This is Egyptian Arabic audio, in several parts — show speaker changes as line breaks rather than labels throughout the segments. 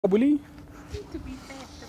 ابو لي
to be fast.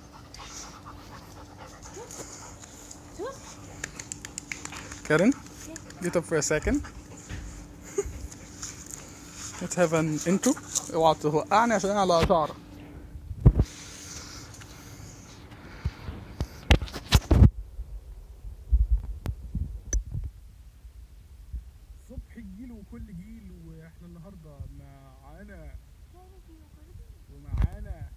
Karen, get up for a second. Let's have an intro. اوعى توقعني عشان انا على شعرك. صبح الجيل وكل جيل واحنا النهارده معانا ومعانا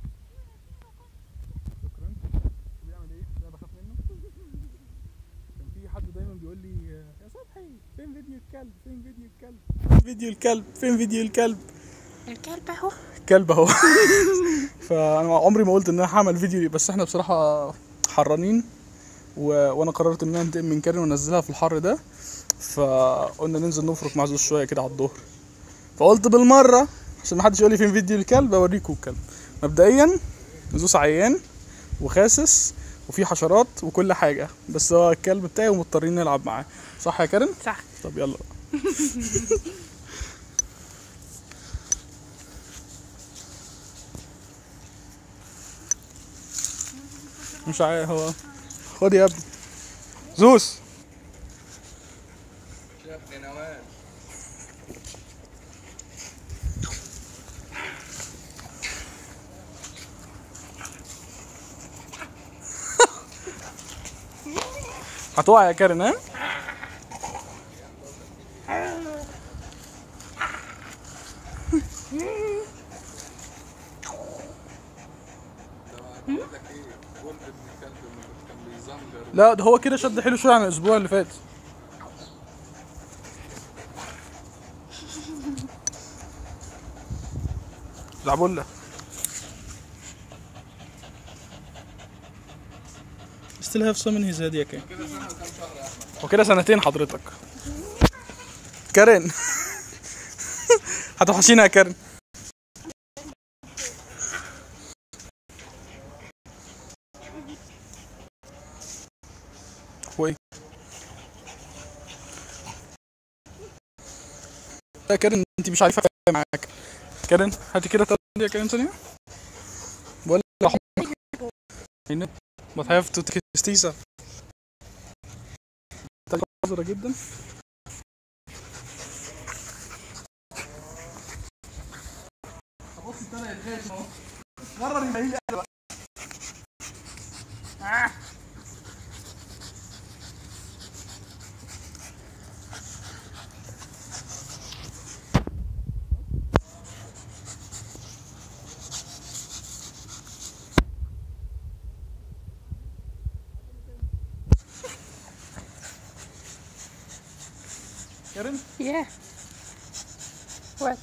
شكرا بيعمل ايه؟ ده بخاف منه كان في حد دايما بيقول لي يا صبحي فين فيديو الكلب فين فيديو الكلب فيديو الكلب فين فيديو الكلب
الكلب اهو
كلب اهو فانا عمري ما قلت ان انا هعمل فيديو بس احنا بصراحه حرانين و... وانا قررت ان انا انتقم من كارين وانزلها في الحر ده فقلنا ننزل نفرك مع زوز شويه كده على الظهر فقلت بالمره عشان ما حدش يقول لي فين فيديو الكلب اوريكم الكلب مبدئيا زوس عيان وخاسس وفي حشرات وكل حاجه بس هو الكلب بتاعي ومضطرين نلعب معاه صح يا كارين
صح
طب يلا مش عارف هو خد يا ابني زوس
يا ابن نواف
هتقع يا كارين ها
بقول لك ايه ولد ابن كلب من كان بيزمجر
لا ده هو كده شد حلو شويه عن الاسبوع اللي فات زعبولة still have some in his head يا كان
كده سنه وكام شهر يا احمد
وكده سنتين حضرتك كارين هتوحشينا يا كارين وي يا كارين انت مش عارفه أتكلم معاك كارين هاتي كده تاني يا كارين ثانيه بقول لك حمرك I know but I have to take his teaser حاضرة جدا بص ابتدى يتغاش اهو قرر يميل لي بقى آه. كريم
yeah what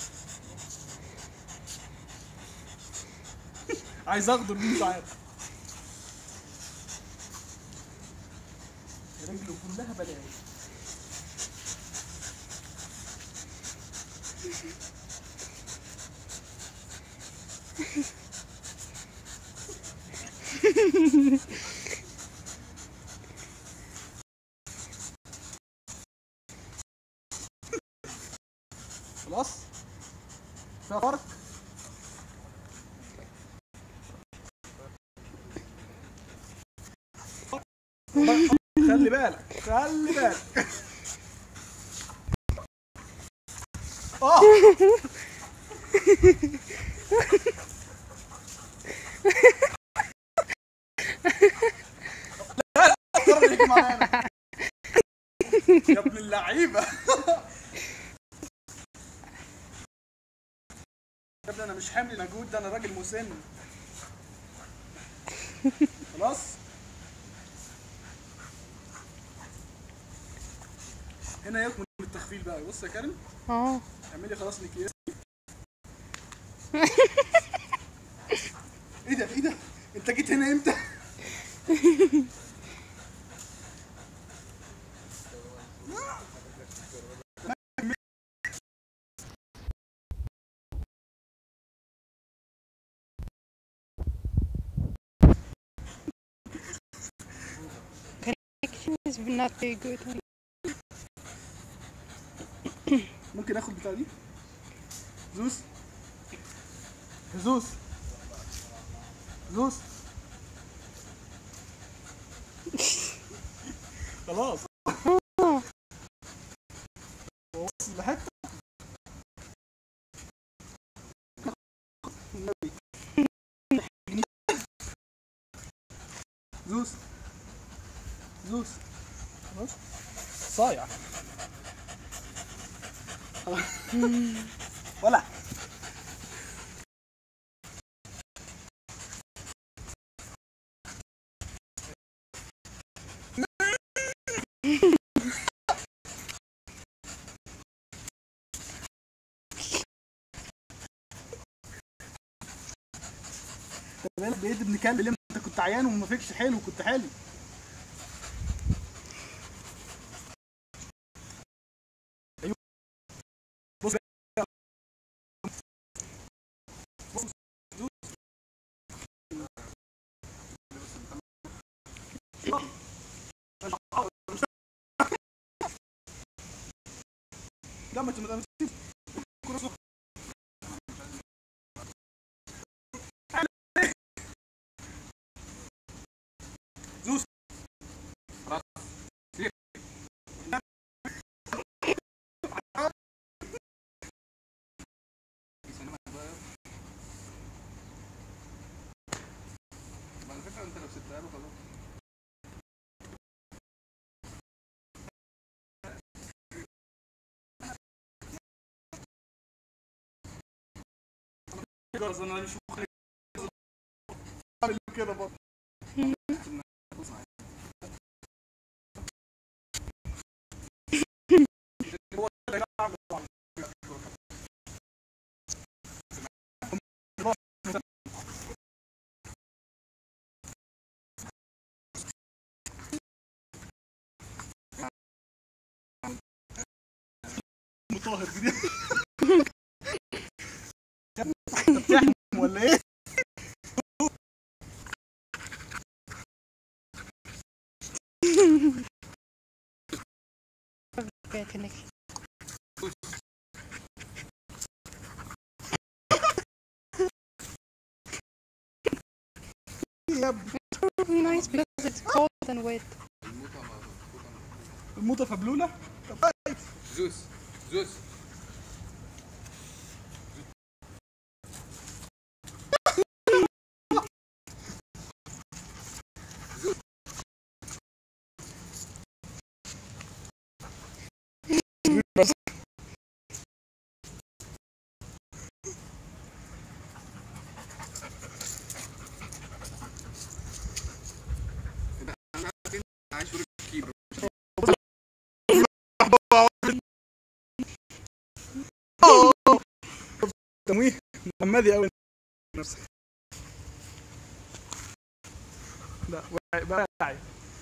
عايز اخضر دي مش عارف رجله كلها بلاوي خلاص فيها فرق خلي بالك خلي بالك اه لا لا خليك معانا يا ابن اللعيبه يا ابني انا مش حامل مجهود ده انا راجل مسن خلاص هنا يكمن التخفيل بقى بص يا كريم
اه
اعملي خلاص مكياج ايه ده ايه ده انت جيت هنا امتى
connection is not very good
ممكن اخد بتاع دي زوس زوس زوس خلاص وصل لحته زوس زوس خلاص صايع ولا خلي بالك بقيت ابن كلب اللي انت كنت عيان وما فيكش حلو كنت حلو أيوه. بص بقى. بص. لا ما تم- زوس
على فكره انت لو سبتها له خلاص
جرس انا مش مخرج اعمل كده برضه مطهر دي انت بتحمل ولا ايه؟
Back in
يا ابني
nice because it's cold and wet.
الموطه ما
الموطه فبلوله طب كويس.
زوس زوس عايش في الكيبر
تمويه محمدي قوي نفسك لا واعي بقى واعي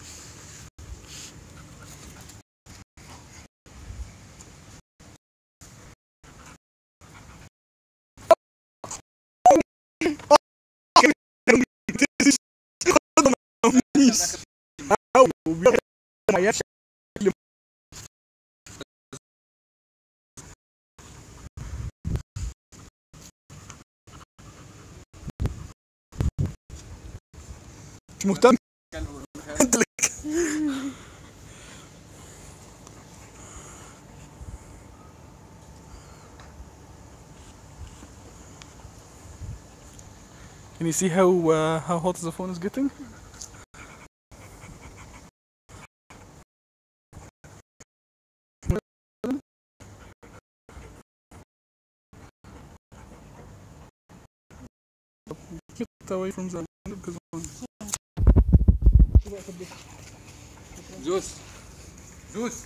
أو وبياخد ميات شكل مش مهتم انت اللي Can you see how uh, how hot the phone is getting? Get away from the because
زوس زوس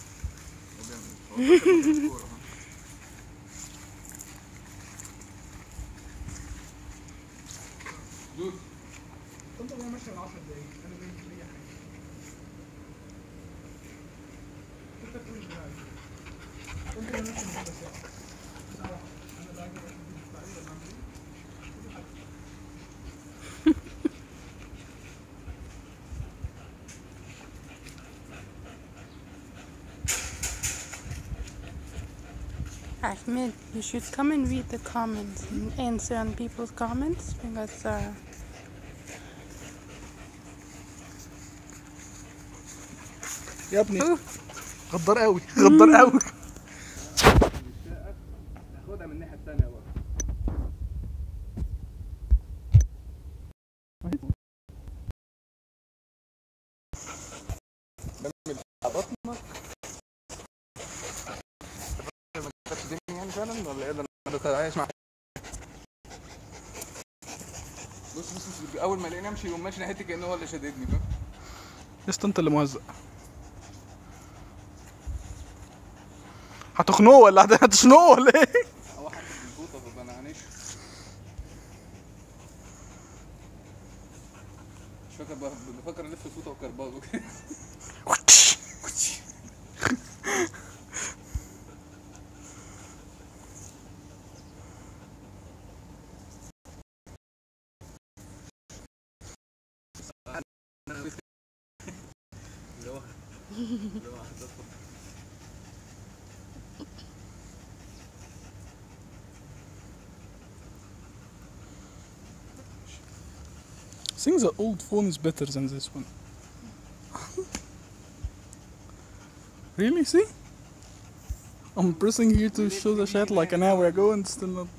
زوس
كنت انا ماشي من 10 دقايق انا بين اي حاجه انت تقول لي بقى. قلت انا ماشي من ربع ساعه ساعه واحدة. انا باجي أشوف بعدين ولا أعمل إيه.
Ahmed, you should come and read the comments and answer on people's comments because uh,
يا ابني غدار قوي غدار قوي
ناخدها من الناحيه الثانيه بقى بطنك ما كانتش دي يعني فعلا ولا ايه ده انا بتعايش مع بص بص بص اول ما الاقيني امشي يقوم ماشي ناحيتي كانه هو اللي شددني فاهم
يا اسطى انت اللي مهزأ هتخنقه ولا هت- هتشنقه ولا ايه؟
هو حاطط الفوطه طب انا هنش مش فاكر بقى بفكر الف فوطه وكرباج وكده اللي هو اللي هو
I think the old phone is better than this one. really? See? I'm pressing here to show the chat like an hour ago and still not.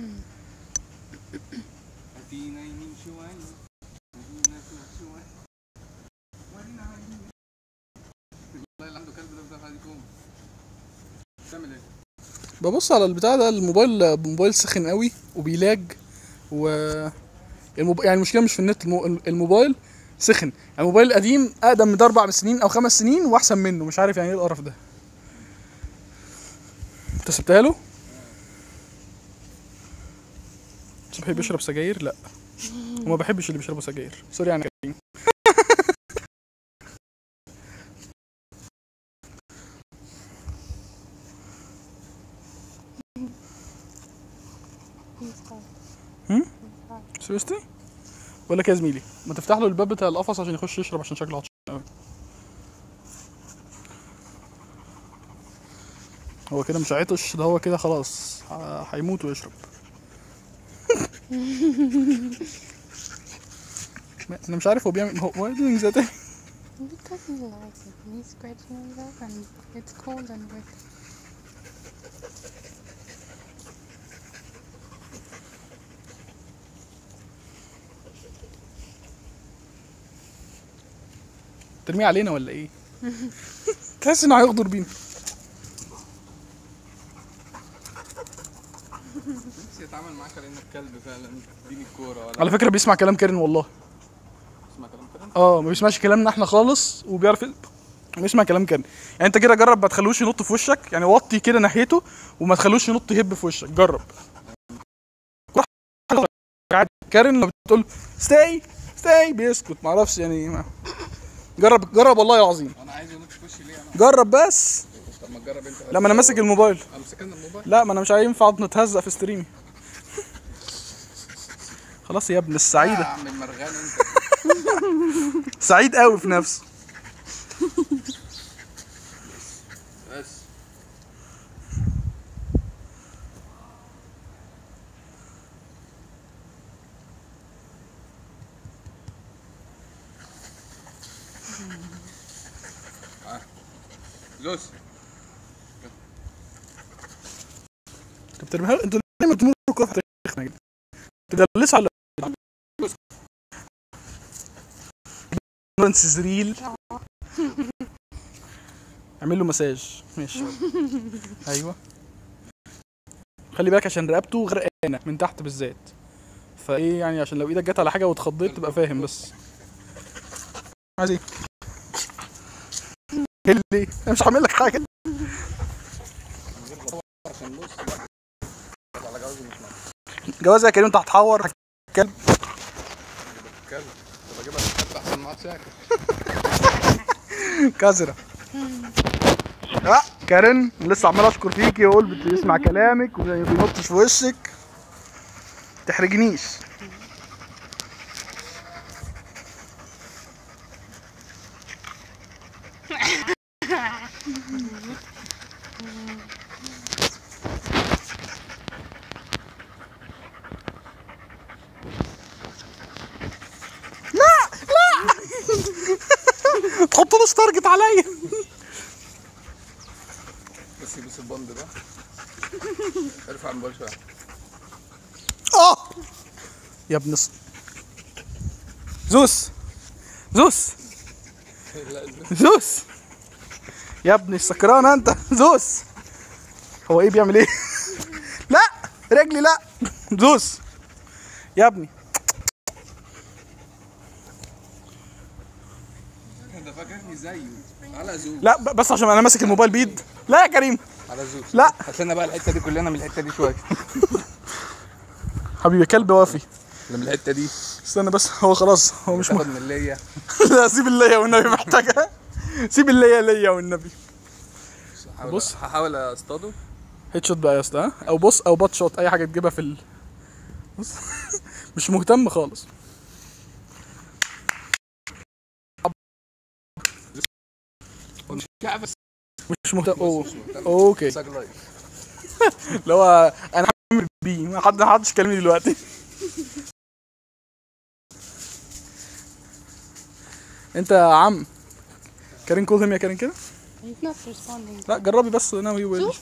ادينا يمين شوية ادينا شوية ورينا يمين والله اللي عنده كلب ده بتاع دي كوم بتعمل ايه؟
ببص على البتاع ده الموبايل الموبايل سخن قوي وبيلاج و الموب... يعني المشكله مش في النت المو... الموبايل سخن يعني الموبايل القديم اقدم من ده اربع سنين او خمس سنين واحسن منه مش عارف يعني ايه القرف ده انت سبتها له صبحي بيشرب سجاير لا وما بحبش اللي بيشربوا سجاير سوري يعني كريم
he's fine.
هم؟
He's fine.
سيريسلي بقول لك يا زميلي ما تفتح له الباب بتاع القفص عشان يخش يشرب عشان شكله عطشان قوي هو كده مش هيعطش ده هو كده خلاص ه- هيموت ويشرب ما- انا مش عارف هو بيعمل هو why doing that
Because he likes it. and He's scratching himself and it's cold and wet.
ترميه علينا ولا ايه تحس انه هيغدر بينا
نفسي يتعامل معاك على انك كلب فعلا اديني الكورة ولا
على فكره بيسمع كلام كارين والله
اسمع كلام كده
اه ما بيسمعش كلامنا احنا خالص وبيعرف ي- بيسمع كلام كارين يعني انت كده جرب ما تخلوش ينط في وشك يعني وطي كده ناحيته وما تخلوش ينط يهب في وشك جرب قاعد كارين لما بتقول ستاي ستاي بيسكت ما اعرفش يعني ما. جرب جرب والله العظيم
انا عايز ينط في وشي ليه انا
جرب بس
طب ما تجرب انت
لما انا ماسك الموبايل
امسك انا الموبايل
لا ما انا مش هينفع نتهزق في ستريمي خلاص يا ابن
يا
السعيده
عم المرغان انت
سعيد قوي في نفسه
بس آه. زوس
انت بترميها انتوا دايما بتمروا كوره في تاريخنا كده تدلسوا على فرانسيس ريل اعمل له مساج ماشي ايوه خلي بالك عشان رقبته غرقانه من تحت بالذات فايه يعني عشان لو ايدك جت على حاجه واتخضيت تبقى فاهم بس عايز ايه إيه ليه انا مش هعمل لك حاجه
عشان بص على جوازي مش معاك
جواز يا كريم انت هتحور كلب
كلب طب اجيبها للكلب احسن ما اقعد ساكت
كازرة اه كارين لسه عمال اشكر فيكي واقول بتسمع كلامك وما بينطش في وشك تحرجنيش تحطلوش تارجت عليا
بس يبص البند ده ارفع الموبايل شويه
اه يا ابن الص... زوس زوس
لا
زوس يا ابني السكران انت زوس هو ايه بيعمل ايه لا رجلي لا زوس يا ابني
ده فاكرني زيه على زوج
لا ب- بس عشان انا ماسك الموبايل بايد لا يا كريم
على زوج
لا.
هات لنا بقى الحته دي كلنا من الحته دي شويه
حبيبي كلب وافي
اللي من الحته دي
استنى بس هو خلاص هو مش م...
تاخد من اللي
لا سيب الليا والنبي محتاجها سيب الليا ليا والنبي بص.
هحاول اصطاده
هيد شوت بقى يا اسطى ها؟ او بص او بات شوت اي حاجه تجيبها في ال... بص مش مهتم خالص
هو مش كعب بس
مش مهتم أوه. اوكي
ساج لايف
اللي هو انا عامل بيه ما حد ما حدش كلمني دلوقتي انت يا عم كارين كول هيم يا كارين كده
He's not responding.
لا جربي بس ناو يو ويل
شوف.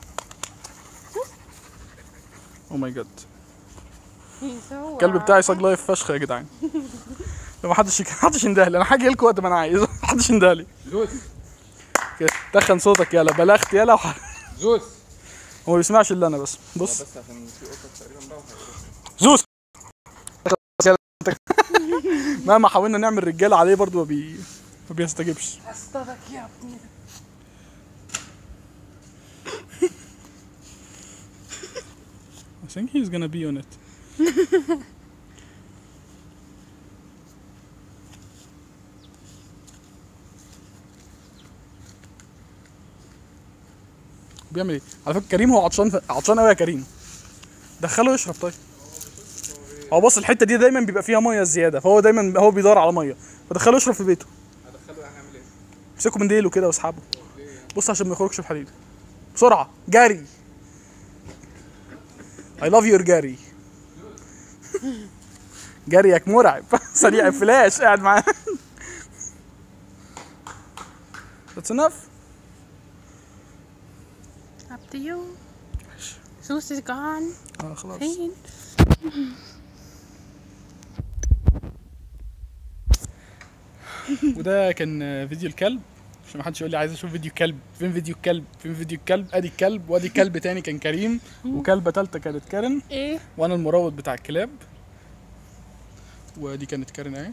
او ماي جاد
He's so
الكلب بتاعي صاج لايف فشخ يا جدعان ما حدش حدش يندهلي انا هاجي لكم وقت ما انا عايز محدش يندهلي
زوز
كده تخن صوتك يلا بلغت يلا وح...
زوز
هو ما بيسمعش الا انا بس بص
بس عشان في قطه تقريبا بقى وهيروح.
زوز مهما حاولنا نعمل رجاله عليه برضو ما بي ما بيستجيبش
أصطادك يا ابني.
I think he's gonna be on it بيعمل ايه؟ على فكره كريم هو عطشان عطشان قوي يا كريم دخله يشرب طيب هو بص الحته دي دايما بيبقى فيها ميه زياده فهو دايما هو بيدور على ميه فدخله يشرب في بيته
هدخله يعني اعمل ايه؟
امسكه من ديله كده واسحبه بص عشان ما يخرجش بحديد بسرعه جري I love your جري جريك مرعب سريع فلاش قاعد معاه That's enough
Up to you. Zeus is gone.
اه خلاص
Pain.
وده كان فيديو الكلب عشان ما حدش يقول لي عايز اشوف فيديو كلب فين فيديو الكلب فين فيديو الكلب ادي الكلب وادي كلب تاني كان كريم وكلبه تالته كانت كارن
إيه؟
وانا المراود بتاع الكلاب ودي كانت كارن اهي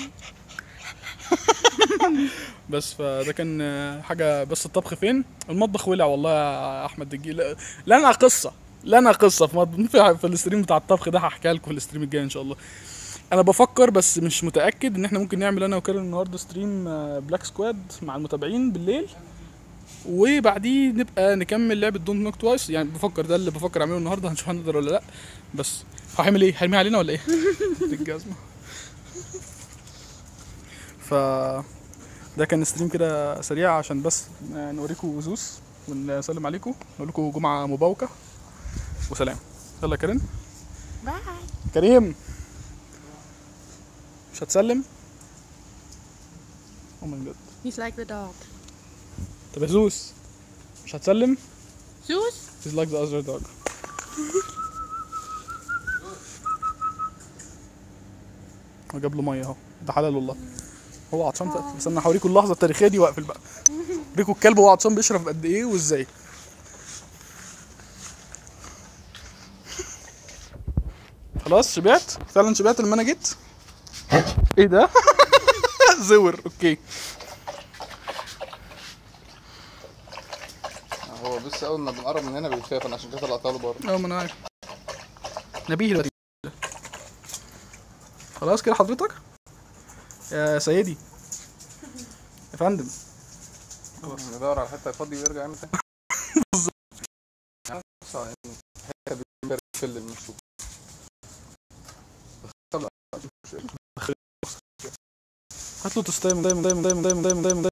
بس فده كان آه، حاجه بس الطبخ فين المطبخ ولع والله يا احمد دجيل لنا قصه لنا قصه في مطبخ في, في الاستريم بتاع الطبخ ده هحكيها لكم في الاستريم الجاي ان شاء الله انا بفكر بس مش متاكد ان احنا ممكن نعمل انا وكارن النهارده ستريم بلاك سكواد مع المتابعين بالليل وبعديه نبقى نكمل لعبه دونت نوك توايس يعني بفكر ده اللي بفكر اعمله النهارده هنشوف هنقدر ولا لا بس هو هيعمل ايه هيرميها علينا ولا ايه الجزمه ف ده كان ستريم كده سريع عشان بس نوريكم زوس ونسلم عليكم نقول لكم جمعه مباركه وسلام يلا يا كريم
Bye.
كريم مش هتسلم او ماي جاد
He's like the dog.
طب يا زوس مش هتسلم
Zeus?
He's like the other dog. هو جاب له ميه اهو ده حلال والله هو عطشان فقفل بس انا هوريكم اللحظه التاريخيه دي واقفل بقى اوريكم الكلب وهو عطشان بيشرب قد ايه وازاي خلاص شبعت فعلا شبعت لما انا جيت ايه ده زور اوكي
هو بص اول ما بنقرب من هنا بيخاف انا عشان كده طلعتها له بره
اه ما انا عارف نبيه دلوقتي خلاص كده حضرتك يا سيدي يا فندم
ندور على حته فاضي ويرجع يعمل تاني بص على إنه حته بيبقى فيلم مش شوف.
هات له تستايم دايما دايما دايما دايما دايما دايما